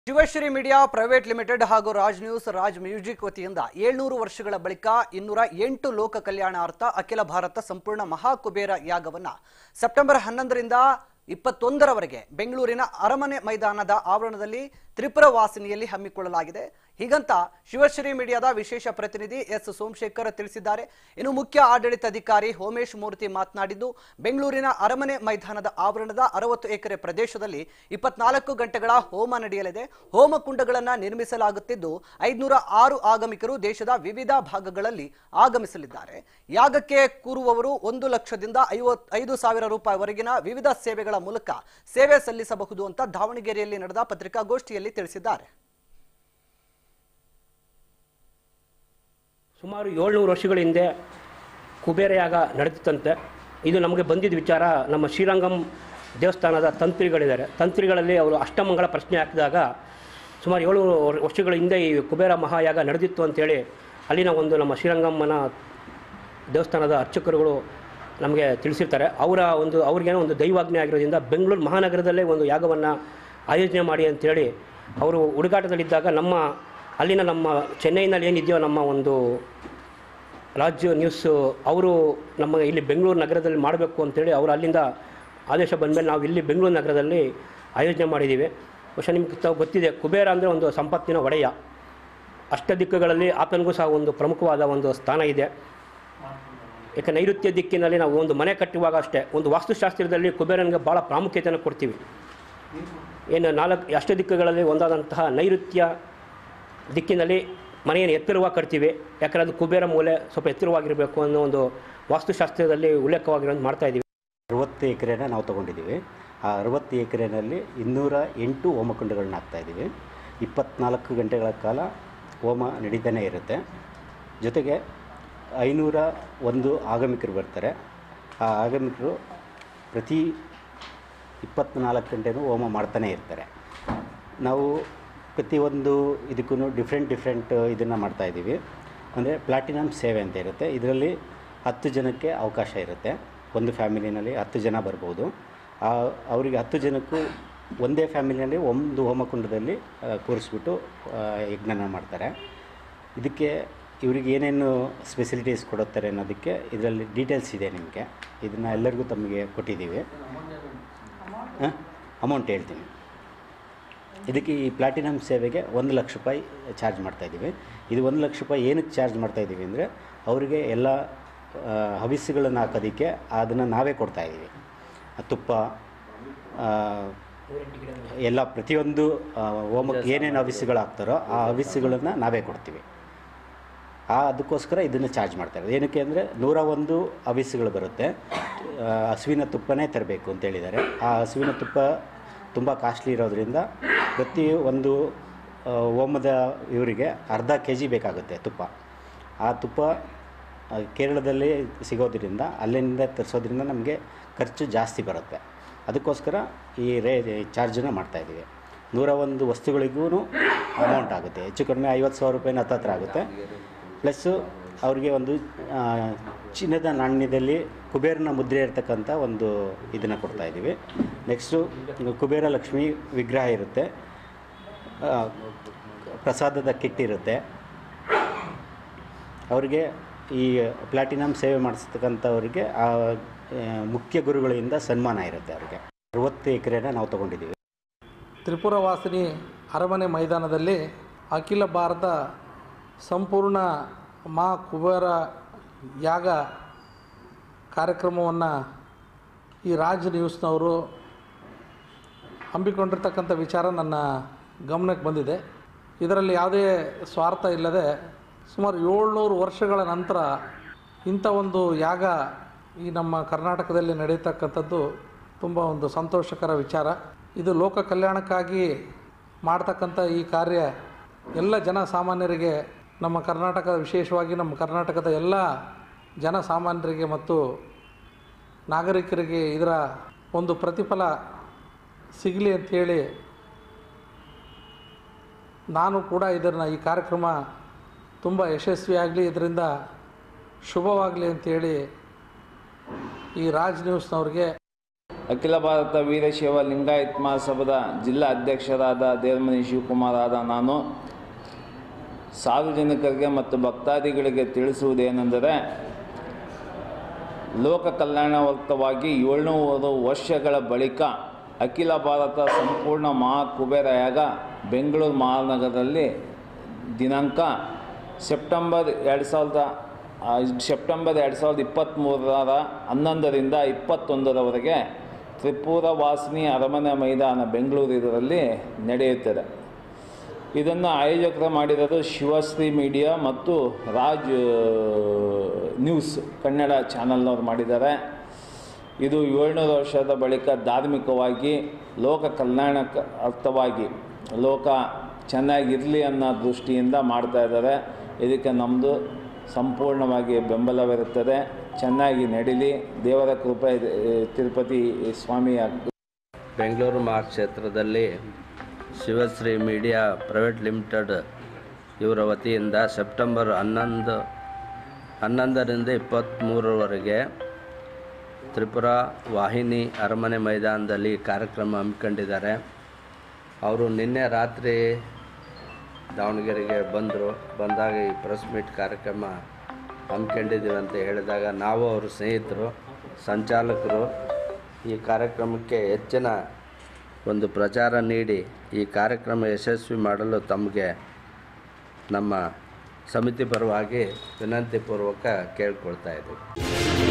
Shivashree media private limited ಹಾಗೂ Raj news Raj music ವತಿಯಿಂದ ಏಳ್ನೂರು ವರ್ಷಗಳ ಬಳಿಕ ಇನ್ನೂರ ಎಂಟು ಲೋಕ ಕಲ್ಯಾಣಾರ್ಥ ಅಖಿಲ ಭಾರತ ಸಂಪೂರ್ಣ ಮಹಾಕುಬೇರ ಯಾಗವನ್ನ ಸೆಪ್ಟೆಂಬರ್ ಹನ್ನೊಂದರಿಂದ ಇಪ್ಪತ್ತೊಂದರವರೆಗೆ ಬೆಂಗಳೂರಿನ ಅರಮನೆ ಮೈದಾನದ ಆವರಣದಲ್ಲಿ ತ್ರಿಪುರ ವಾಸಿನಿಯಲ್ಲಿ ಹಮ್ಮಿಕೊಳ್ಳಲಾಗಿದೆ ಹೀಗಂತ ಶಿವಶ್ರೀ ಮೀಡಿಯಾದ ವಿಶೇಷ ಪ್ರತಿನಿಧಿ ಎಸ್ ಸೋಮಶೇಖರ್ ತಿಳಿಸಿದ್ದಾರೆ ಇನ್ನು ಮುಖ್ಯ ಆಡಳಿತಾಧಿಕಾರಿ ಹೋಮೇಶ್ ಮೂರ್ತಿ ಮಾತನಾಡಿದ್ದು ಬೆಂಗಳೂರಿನ ಅರಮನೆ ಮೈದಾನದ ಆವರಣದ ಅರವತ್ತು ಎಕರೆ ಪ್ರದೇಶದಲ್ಲಿ ಇಪ್ಪತ್ನಾಲ್ಕು ಗಂಟೆಗಳ ಹೋಮ ನಡೆಯಲಿದೆ ಹೋಮ ಕುಂಡಗಳನ್ನು ನಿರ್ಮಿಸಲಾಗುತ್ತಿದ್ದು ಐದುನೂರ ಆರು ಆಗಮಿಕರು ದೇಶದ ವಿವಿಧ ಭಾಗಗಳಲ್ಲಿ ಆಗಮಿಸಲಿದ್ದಾರೆ ಯಾಗಕ್ಕೆ ಕೂರುವವರು ಒಂದು ಲಕ್ಷದಿಂದ ಐವತ್ ಐದು ಸಾವಿರ ರೂಪಾಯಿವರೆಗಿನ ವಿವಿಧ ಸೇವೆಗಳ ಮೂಲಕ ಸೇವೆ ಸಲ್ಲಿಸಬಹುದು ಅಂತ ದಾವಣಗೆರೆಯಲ್ಲಿ ನಡೆದ ಪತ್ರಿಕಾಗೋಷ್ಠಿಯಲ್ಲಿ ತಿಳಿಸಿದ್ದಾರೆ ಸುಮಾರು ಏಳ್ನೂರು ವರ್ಷಗಳ ಹಿಂದೆ ಕುಬೇರ ಯಾಗ ನಡೆದಿತ್ತಂತೆ ಇದು ನಮಗೆ ಬಂದಿದ್ದ ವಿಚಾರ ನಮ್ಮ ಶ್ರೀರಂಗಂ ದೇವಸ್ಥಾನದ ತಂತ್ರಿಗಳಿದ್ದಾರೆ ತಂತ್ರಿಗಳಲ್ಲಿ ಅವರು ಅಷ್ಟಮಂಗಳ ಪ್ರಶ್ನೆ ಹಾಕಿದಾಗ ಸುಮಾರು ಏಳು ವರ್ಷಗಳ ಹಿಂದೆ ಈ ಕುಬೇರ ಮಹಾಯಾಗ ನಡೆದಿತ್ತು ಅಂತೇಳಿ ಅಲ್ಲಿನ ಒಂದು ನಮ್ಮ ಶ್ರೀರಂಗಮ್ಮನ ದೇವಸ್ಥಾನದ ಅರ್ಚಕರುಗಳು ನಮಗೆ ತಿಳಿಸಿರ್ತಾರೆ ಅವರ ಒಂದು ಅವ್ರಿಗೇನೋ ಒಂದು ದೈವಾಜ್ಞೆ ಆಗಿರೋದ್ರಿಂದ ಬೆಂಗಳೂರು ಮಹಾನಗರದಲ್ಲೇ ಒಂದು ಯಾಗವನ್ನು ಆಯೋಜನೆ ಮಾಡಿ ಅಂತೇಳಿ ಅವರು ಹುಡುಗಾಟದಲ್ಲಿದ್ದಾಗ ನಮ್ಮ ಅಲ್ಲಿನ ನಮ್ಮ ಚೆನ್ನೈನಲ್ಲಿ ಏನಿದೆಯೋ ನಮ್ಮ ಒಂದು ರಾಜ್ಯ ನ್ಯೂಸ್ ಅವರು ನಮ್ಮ ಇಲ್ಲಿ ಬೆಂಗಳೂರು ನಗರದಲ್ಲಿ ಮಾಡಬೇಕು ಅಂತೇಳಿ ಅವರು ಅಲ್ಲಿಂದ ಆದೇಶ ಬಂದಮೇಲೆ ನಾವು ಇಲ್ಲಿ ಬೆಂಗಳೂರು ನಗರದಲ್ಲಿ ಆಯೋಜನೆ ಮಾಡಿದ್ದೀವಿ ಬಹುಶಃ ನಿಮ್ಗೆ ತಾವು ಗೊತ್ತಿದೆ ಕುಬೇರ ಅಂದರೆ ಒಂದು ಸಂಪತ್ತಿನ ಒಡೆಯ ಅಷ್ಟ ದಿಕ್ಕುಗಳಲ್ಲಿ ಆತನಿಗೂ ಸಹ ಒಂದು ಪ್ರಮುಖವಾದ ಒಂದು ಸ್ಥಾನ ಇದೆ ಯಾಕೆ ನೈಋತ್ಯ ದಿಕ್ಕಿನಲ್ಲಿ ನಾವು ಒಂದು ಮನೆ ಕಟ್ಟುವಾಗ ಅಷ್ಟೇ ಒಂದು ವಾಸ್ತುಶಾಸ್ತ್ರದಲ್ಲಿ ಕುಬೇರನಿಗೆ ಭಾಳ ಪ್ರಾಮುಖ್ಯತೆಯನ್ನು ಕೊಡ್ತೀವಿ ಏನು ನಾಲ್ಕು ಅಷ್ಟ ದಿಕ್ಕುಗಳಲ್ಲಿ ಒಂದಾದಂತಹ ನೈಋತ್ಯ ದಿಕ್ಕಿನಲ್ಲಿ ಮನೆಯನ್ನು ಎತ್ತರವಾಗಿ ಕಟ್ತೀವಿ ಯಾಕಂದರೆ ಅದು ಕುಬೇರ ಮೂಲೆ ಸ್ವಲ್ಪ ಎತ್ತರವಾಗಿರಬೇಕು ಅನ್ನೋ ಒಂದು ವಾಸ್ತುಶಾಸ್ತ್ರದಲ್ಲಿ ಉಲ್ಲೇಖವಾಗಿರೋದು ಮಾಡ್ತಾ ಇದ್ದೀವಿ ಅರವತ್ತು ಎಕರೆನ ನಾವು ತೊಗೊಂಡಿದ್ದೀವಿ ಆ ಅರವತ್ತು ಎಕರೆನಲ್ಲಿ ಇನ್ನೂರ ಎಂಟು ಹೋಮಕುಂಡಗಳನ್ನ ಹಾಕ್ತಾಯಿದ್ದೀವಿ ಇಪ್ಪತ್ನಾಲ್ಕು ಗಂಟೆಗಳ ಕಾಲ ಹೋಮ ನಡೀತಾನೆ ಇರುತ್ತೆ ಜೊತೆಗೆ ಐನೂರ ಒಂದು ಆಗಮಿಕರು ಬರ್ತಾರೆ ಆ ಆಗಮಿಕರು ಪ್ರತಿ ಇಪ್ಪತ್ನಾಲ್ಕು ಗಂಟೆನೂ ಹೋಮ ಮಾಡ್ತಾನೆ ಇರ್ತಾರೆ ನಾವು ಪ್ರತಿಯೊಂದು ಇದಕ್ಕೂ ಡಿಫ್ರೆಂಟ್ ಡಿಫ್ರೆಂಟ್ ಇದನ್ನು ಮಾಡ್ತಾಯಿದ್ದೀವಿ ಅಂದರೆ ಪ್ಲಾಟಿನಮ್ ಸೇವೆ ಅಂತ ಇರುತ್ತೆ ಇದರಲ್ಲಿ ಹತ್ತು ಜನಕ್ಕೆ ಅವಕಾಶ ಇರುತ್ತೆ ಒಂದು ಫ್ಯಾಮಿಲಿನಲ್ಲಿ ಹತ್ತು ಜನ ಬರ್ಬೋದು ಆ ಅವರಿಗೆ ಹತ್ತು ಜನಕ್ಕೂ ಒಂದೇ ಫ್ಯಾಮಿಲಿನಲ್ಲಿ ಒಂದು ಹೋಮಕುಂಡದಲ್ಲಿ ಆ, ಕೂರಿಸ್ಬಿಟ್ಟು ಆ, ಯಜ್ಞನ ಮಾಡ್ತಾರೆ ಇದಕ್ಕೆ ಇವರಿಗೆ ಏನೇನು ಸ್ಪೆಸಿಲಿಟೀಸ್ ಕೊಡುತ್ತಾರೆ ಅನ್ನೋದಕ್ಕೆ ಇದರಲ್ಲಿ ಡೀಟೇಲ್ಸ್ ಇದೆ ನಿಮಗೆ ಇದನ್ನು ಎಲ್ಲರಿಗೂ ತಮಗೆ ಕೊಟ್ಟಿದ್ದೀವಿ ಅಮೌಂಟ್ ಹೇಳ್ತೀನಿ ಇದಕ್ಕೆ ಈ ಪ್ಲಾಟಿನಮ್ ಸೇವೆಗೆ ಒಂದು ಲಕ್ಷ ರೂಪಾಯಿ ಚಾರ್ಜ್ ಮಾಡ್ತಾಯಿದ್ದೀವಿ ಇದು ಒಂದು ಲಕ್ಷ ರೂಪಾಯಿ ಏನಕ್ಕೆ ಚಾರ್ಜ್ ಮಾಡ್ತಾಯಿದ್ದೀವಿ ಅಂದರೆ ಅವರಿಗೆ ಎಲ್ಲ ಆ, ಹವಿಸ್ಸುಗಳನ್ನು ಹಾಕೋದಕ್ಕೆ ಅದನ್ನು ನಾವೇ ಕೊಡ್ತಾಯಿದ್ದೀವಿ ತುಪ್ಪ ಆ, ಎಲ್ಲ ಪ್ರತಿಯೊಂದು ಆ, ಹೋಮಕ್ಕೆ ಏನೇನು ಹವಿಸ್ಸುಗಳು ಹಾಕ್ತಾರೋ ಆ ಹವಿಸ್ಸುಗಳನ್ನು ನಾವೇ ಕೊಡ್ತೀವಿ ಆ ಅದಕ್ಕೋಸ್ಕರ ಇದನ್ನು ಚಾರ್ಜ್ ಮಾಡ್ತಾರೆ ಏನಕ್ಕೆ ಅಂದರೆ ನೂರ ಒಂದು ಹವಿಸ್ಸುಗಳು ಬರುತ್ತೆ ಆ, ಹಸುವಿನ ತುಪ್ಪನೇ ತರಬೇಕು ಅಂತ ಹೇಳಿದ್ದಾರೆ ಆ ಹಸುವಿನ ತುಪ್ಪ ತುಂಬ ಕಾಸ್ಟ್ಲಿ ಇರೋದ್ರಿಂದ ಪ್ರತಿ ಒಂದು ಆ, ಹೋಮದ ಇವರಿಗೆ ಅರ್ಧ ಕೆ ಜಿ ಬೇಕಾಗುತ್ತೆ ತುಪ್ಪ ಆ ತುಪ್ಪ ಆ, ಕೇರಳದಲ್ಲಿ ಸಿಗೋದ್ರಿಂದ ಅಲ್ಲಿಂದ ತರಿಸೋದ್ರಿಂದ ನಮಗೆ ಖರ್ಚು ಜಾಸ್ತಿ ಬರುತ್ತೆ ಅದಕ್ಕೋಸ್ಕರ ಈ ರೇ ಚಾರ್ಜನ್ನು ಮಾಡ್ತಾಯಿದ್ದೀವಿ ನೂರ ಒಂದು ವಸ್ತುಗಳಿಗೂ ಅಮೌಂಟ್ ಆಗುತ್ತೆ ಹೆಚ್ಚು ಕಡಿಮೆ ಐವತ್ತು ಸಾವಿರ ರೂಪಾಯಿನ ಹತ್ತತ್ರ ಆಗುತ್ತೆ ಪ್ಲಸ್ಸು ಅವರಿಗೆ ಒಂದು ಆ, ಚಿನ್ನದ ನಾಣ್ಯದಲ್ಲಿ ಕುಬೇರನ ಮುದ್ರೆ ಇರ್ತಕ್ಕಂಥ ಒಂದು ಇದನ್ನು ಕೊಡ್ತಾಯಿದ್ದೀವಿ ನೆಕ್ಸ್ಟು ಕುಬೇರ ಲಕ್ಷ್ಮಿ ವಿಗ್ರಹ ಇರುತ್ತೆ ಆ, ಪ್ರಸಾದದ ಕಿಟ್ ಇರುತ್ತೆ ಅವರಿಗೆ ಈ ಪ್ಲಾಟಿನಮ್ ಸೇವೆ ಮಾಡಿಸ್ತಕ್ಕಂಥವ್ರಿಗೆ ಆ ಆ, ಮುಖ್ಯ ಗುರುಗಳಿಂದ ಸನ್ಮಾನ ಇರುತ್ತೆ ಅವರಿಗೆ ಅರವತ್ತು ಎಕರೆನ ನಾವು ತೊಗೊಂಡಿದ್ದೀವಿ ತ್ರಿಪುರ ವಾಸಿನಿ ಅರಮನೆ ಮೈದಾನದಲ್ಲಿ ಅಖಿಲ ಭಾರತ ಸಂಪೂರ್ಣ ಮಾ ಕುಬೇರ ಯಾಗ ಕಾರ್ಯಕ್ರಮವನ್ನು ಈ ರಾಜ್ ನ್ಯೂಸ್ನವರು ಹಮ್ಮಿಕೊಂಡಿರ್ತಕ್ಕಂಥ ವಿಚಾರ ನನ್ನ ಗಮನಕ್ಕೆ ಬಂದಿದೆ ಇದರಲ್ಲಿ ಯಾವುದೇ ಸ್ವಾರ್ಥ ಇಲ್ಲದೆ ಸುಮಾರು ಏಳ್ನೂರು ವರ್ಷಗಳ ನಂತರ ಇಂಥ ಒಂದು ಯಾಗ ಈ ನಮ್ಮ ಕರ್ನಾಟಕದಲ್ಲಿ ನಡೀತಕ್ಕಂಥದ್ದು ತುಂಬ ಒಂದು ಸಂತೋಷಕರ ವಿಚಾರ ಇದು ಲೋಕ ಕಲ್ಯಾಣಕ್ಕಾಗಿ ಮಾಡ್ತಕ್ಕಂಥ ಈ ಕಾರ್ಯ ಎಲ್ಲ ಜನಸಾಮಾನ್ಯರಿಗೆ ನಮ್ಮ ಕರ್ನಾಟಕದ ವಿಶೇಷವಾಗಿ ನಮ್ಮ ಕರ್ನಾಟಕದ ಎಲ್ಲ ಜನಸಾಮಾನ್ಯರಿಗೆ ಮತ್ತು ನಾಗರಿಕರಿಗೆ ಇದರ ಒಂದು ಪ್ರತಿಫಲ ಸಿಗಲಿ ಅಂಥೇಳಿ ನಾನು ಕೂಡ ಇದನ್ನು ಈ ಕಾರ್ಯಕ್ರಮ ತುಂಬ ಯಶಸ್ವಿಯಾಗಲಿ ಇದರಿಂದ ಶುಭವಾಗಲಿ ಅಂಥೇಳಿ ಈ ರಾಜ್ ನ್ಯೂಸ್ನವ್ರಿಗೆ ಅಖಿಲ ಭಾರತ ವೀರಶೈವ ಲಿಂಗಾಯತ್ ಮಹಾಸಭಾದ ಜಿಲ್ಲಾ ಅಧ್ಯಕ್ಷರಾದ ದೇವಮನಿ ಶಿವಕುಮಾರ್ ಆದ ನಾನು ಸಾರ್ವಜನಿಕರಿಗೆ ಮತ್ತು ಭಕ್ತಾದಿಗಳಿಗೆ ತಿಳಿಸುವುದೇನೆಂದರೆ ಲೋಕ ಕಲ್ಯಾಣಾರ್ಥವಾಗಿ ಏಳ್ನೂರು ವರ್ಷಗಳ ಬಳಿಕ ಅಖಿಲ ಭಾರತ ಸಂಪೂರ್ಣ ಮಹಾಕುಬೇರ ಯಾಗ ಬೆಂಗಳೂರು ಮಹಾನಗರದಲ್ಲಿ ದಿನಾಂಕ ಸೆಪ್ಟೆಂಬರ್ ಎರಡು ಸಾವಿರದ ಆ, ಸೆಪ್ಟೆಂಬರ್ ಎರಡು ಸಾವಿರದ ಇಪ್ಪತ್ತ್ಮೂರರ ಹನ್ನೊಂದರಿಂದ ಇಪ್ಪತ್ತೊಂದರವರೆಗೆ ತ್ರಿಪುರ ವಾಸಿನಿ ಅರಮನೆ ಮೈದಾನ ಬೆಂಗಳೂರು ಇದರಲ್ಲಿ ನಡೆಯುತ್ತದೆ ಇದನ್ನು ಆಯೋಜಕರು ಮಾಡಿರೋದು ಶಿವಶ್ರೀ ಮೀಡಿಯಾ ಮತ್ತು ರಾಜ್ ನ್ಯೂಸ್ ಕನ್ನಡ ಚಾನಲ್ನವ್ರು ಮಾಡಿದ್ದಾರೆ ಇದು ಏಳ್ನೂರು ವರ್ಷದ ಬಳಿಕ ಧಾರ್ಮಿಕವಾಗಿ ಲೋಕ ಕಲ್ಯಾಣಕ್ಕೆ ಅರ್ಥವಾಗಿ ಲೋಕ ಚೆನ್ನಾಗಿರಲಿ ಅನ್ನೋ ದೃಷ್ಟಿಯಿಂದ ಮಾಡ್ತಾ ಇದ್ದಾರೆ ಇದಕ್ಕೆ ನಮ್ಮದು ಸಂಪೂರ್ಣವಾಗಿ ಬೆಂಬಲವಿರುತ್ತದೆ ಚೆನ್ನಾಗಿ ನಡೀಲಿ ದೇವರ ಕೃಪೆ ಇದೆ, ತಿರುಪತಿ ಸ್ವಾಮಿಯ ಬೆಂಗಳೂರು ಮಹಾಕ್ಷೇತ್ರದಲ್ಲಿ ಶಿವಶ್ರೀ ಮೀಡಿಯಾ ಪ್ರೈವೇಟ್ ಲಿಮಿಟೆಡ್ ಇವರ ವತಿಯಿಂದ ಸೆಪ್ಟೆಂಬರ್ ಹನ್ನೊಂದು ಹನ್ನೊಂದರಿಂದ ಇಪ್ಪತ್ತ್ಮೂರರವರೆಗೆ ತ್ರಿಪುರ ವಾಹಿನಿ ಅರಮನೆ ಮೈದಾನದಲ್ಲಿ ಕಾರ್ಯಕ್ರಮ ಹಮ್ಮಿಕೊಂಡಿದ್ದಾರೆ ಅವರು ನಿನ್ನೆ ರಾತ್ರಿ ದಾವಣಗೆರೆಗೆ ಬಂದರು ಬಂದಾಗ ಈ ಪ್ರೆಸ್ ಮೀಟ್ ಕಾರ್ಯಕ್ರಮ ಹಮ್ಮಿಕೊಂಡಿದ್ದೀವಿ ಅಂತ ಹೇಳಿದಾಗ ನಾವು ಅವರು ಸ್ನೇಹಿತರು ಸಂಚಾಲಕರು ಈ ಕಾರ್ಯಕ್ರಮಕ್ಕೆ ಹೆಚ್ಚಿನ ಒಂದು ಪ್ರಚಾರ ನೀಡಿ ಈ ಕಾರ್ಯಕ್ರಮ ಯಶಸ್ವಿ ಮಾಡಲು ತಮಗೆ ನಮ್ಮ ಸಮಿತಿ ಪರವಾಗಿ ವಿನಂತಿಪೂರ್ವಕ ಕೇಳ್ಕೊಳ್ತಾ ಇದ್ದೀವಿ